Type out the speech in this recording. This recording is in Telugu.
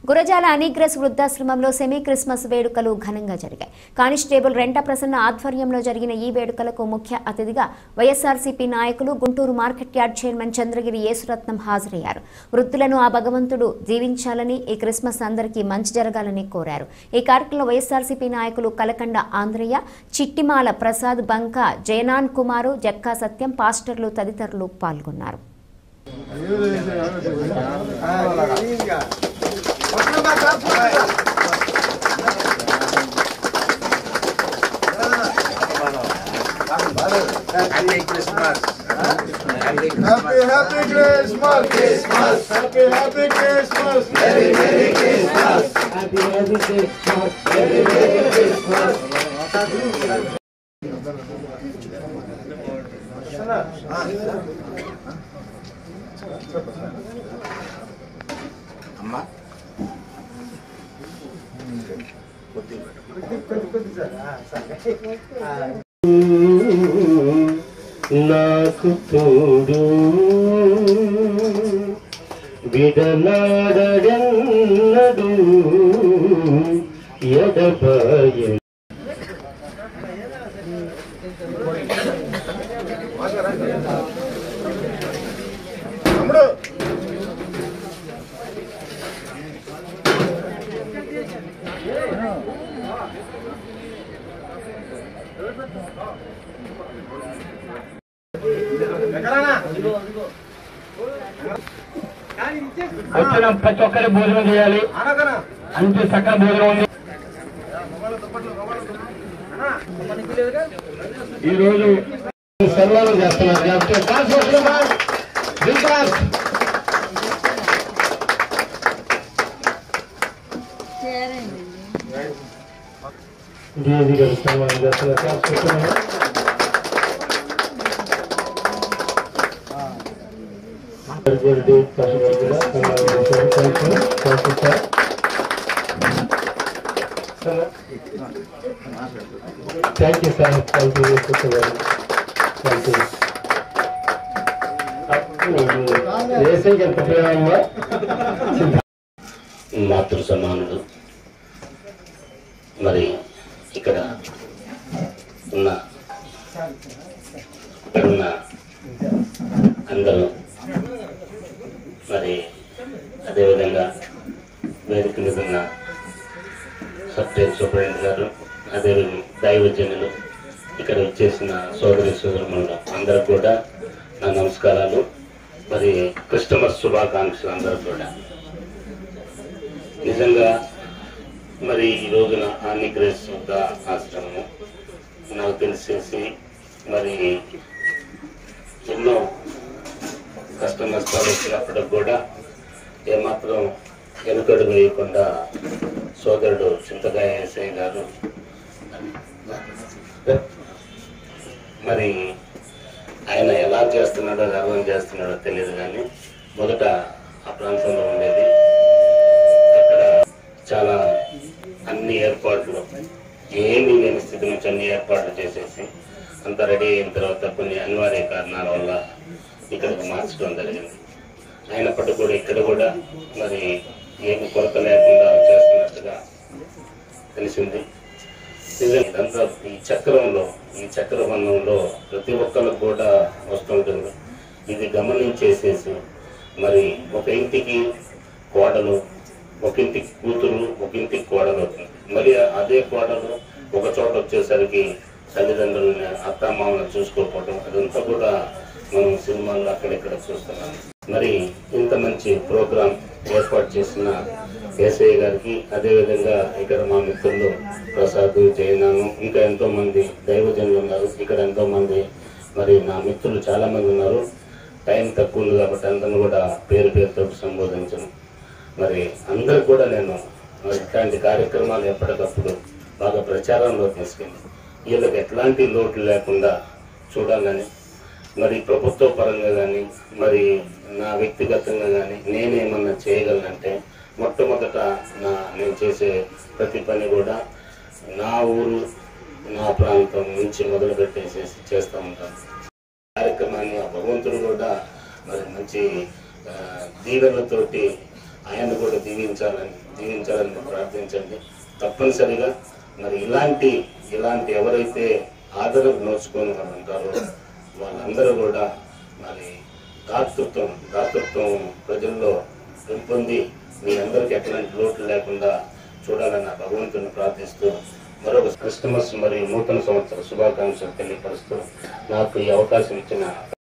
గురజాల అనిగ్రస్ వృద్ధాశ్రమంలో సెమీ క్రిస్మస్ వేడుకలు ఘనంగా జరిగాయి కానిస్టేబుల్ రెంట ప్రసన్న ఆధ్వర్యంలో జరిగిన ఈ వేడుకలకు ముఖ్య అతిథిగా వైఎస్ఆర్సీపీ నాయకులు Guntur market yard chairman Chandragiri Yesuratnam హాజరయ్యారు వృద్ధులను ఆ భగవంతుడు జీవించాలని ఈ క్రిస్మస్ అందరికీ మంచి జరగాలని కోరారు ఈ కార్యక్రమంలో వైఎస్ఆర్సీపీ నాయకులు కలకండ ఆంధ్రయ్య చిట్టిమాల ప్రసాద్ బంకా జయనాన్ కుమారు జక్కా సత్యం పాస్టర్లు తదితరులు పాల్గొన్నారు Happy Christmas. Happy Happy, happy Christmas! Christmas! Happy, happy Christmas! Merry, Merry Christmas! అమ్మా నాకు తోడు విడనాడెన్నడు ఎడబాయ తమ్ముడు వచ్చిన ప్రతి ఒక్కరి భోజనం చేయాలి అంతే సకల భోజనం ఉంది ఈ రోజు సన్మానం చేస్తున్నారు కాబట్టి క్లాస్ వస్తున్నామా? Bill class. దేవి గారు సన్మానం చేస్తున్నారు క్లాస్ వస్తున్నామా? గర్భవతి పశువులు కూడా సన్మానం చేశారు. Thank you. Thank you sir. Thank you sir thank you thank you ఏసై ఎంత ప్రేమమ్మా మాతృ సమానుడు మరి ఇక్కడ ఉన్న ఇక్కడ ఉన్న అందరూ మరి అదేవిధంగా వేదిక మీద ఉన్న సత్యం సూపరింటెండెంట్ గారు అదే దైవజనులు ఇక్కడ వచ్చేసిన సోదరి సోదరులు అందరూ కూడా నా నమస్కారాలు మరి క్రిస్టమస్ శుభాకాంక్షలు అందరూ కూడా నిజంగా మరి ఈ రోజున ఆనిగ్రేస్ వద్ద ఆశ్రమము నాకు తెలిసేసి మరి ఎన్నో కష్ట నష్టాలు వచ్చినప్పటికి కూడా ఏమాత్రం వెనుకడు వేయకుండా సోదరుడు చింతకాయ ఏసయ్య గారు మరి ఆయన ఎలా చేస్తున్నాడో గర్వం చేస్తున్నాడో తెలియదు కానీ మొదట ఆ ప్రాంతంలో ఉండేది అక్కడ చాలా అన్ని ఏర్పాట్లు ఏమీ లేని స్థితి నుంచి అన్ని ఏర్పాట్లు చేసేసి అంతా రెడీ అయిన తర్వాత కొన్ని అనివార్య కారణాల వల్ల ఇక్కడికి మార్చడం జరిగింది అయినప్పటికీ కూడా ఇక్కడ కూడా మరి ఏమి కొరత లేకుండా చేస్తున్నట్టుగా తెలిసింది నిజంగా ఇదంతా ఈ చక్రంలో ఈ చక్రబంధంలో ప్రతి ఒక్కరికి కూడా వస్తుంటుంది ఇది గమనించేసేసి మరి ఒక ఇంటికి కోడలు ఒక ఇంటికి కూతురు ఒక ఇంటికి కోడలు అవుతుంది మరి అదే కోడలు ఒక చోట వచ్చేసరికి తల్లిదండ్రులని అత్తమామలను చూసుకోకపోవడం అదంతా కూడా మనం సినిమాల్లో అక్కడిక్కడ చూస్తున్నాం మరి ఇంత మంచి ప్రోగ్రాం ఏర్పాటు చేసిన ఏసఐ గారికి అదేవిధంగా ఇక్కడ మా మిత్రులు ప్రసాద్ జయనాను ఇంకా ఎంతో మంది దైవజనులు ఉన్నారు ఇక్కడ ఎంతో మంది మరి నా మిత్రులు చాలా మంది ఉన్నారు టైం తక్కువ ఉంది కాబట్టి అందరిని కూడా పేరు పేరుతో సంబోధించను మరి అందరికి కూడా నేను ఇట్లాంటి కార్యక్రమాలు ఎప్పటికప్పుడు బాగా ప్రచారంలో తీసుకెళ్ళి వీళ్ళకి ఎట్లాంటి లోటు లేకుండా చూడాలని మరి ప్రభుత్వ పరంగా కానీ మరి నా వ్యక్తిగతంగా కానీ నేనేమన్నా చేయగలనంటే మొట్టమొదట నా నేను చేసే ప్రతి పని కూడా నా ఊరు నా ప్రాంతం నుంచి మొదలు పెట్టేసేసి చేస్తూ ఉంటాను కార్యక్రమాన్ని ఆ భగవంతుడు కూడా మరి మంచి ఆ, దీవెనలతోటి ఆయన కూడా దీవించాలని దీవించాలని ప్రార్థించండి తప్పనిసరిగా మరి ఇలాంటి ఇలాంటి ఎవరైతే ఆదరణ నోచుకొని వాళ్ళు ఉంటారో వాళ్ళందరూ కూడా మరి దాతృత్వం దాతృత్వం ప్రజల్లో పెంపొంది మీ అందరికి ఎట్లాంటి లోట్లు లేకుండా చూడాలని ఆ భగవంతుని ప్రార్థిస్తూ మరొక క్రిస్టమస్ మరియు నూతన సంవత్సర శుభాకాంక్షలు తెలియపరుస్తూ నాకు ఈ అవకాశం ఇచ్చిన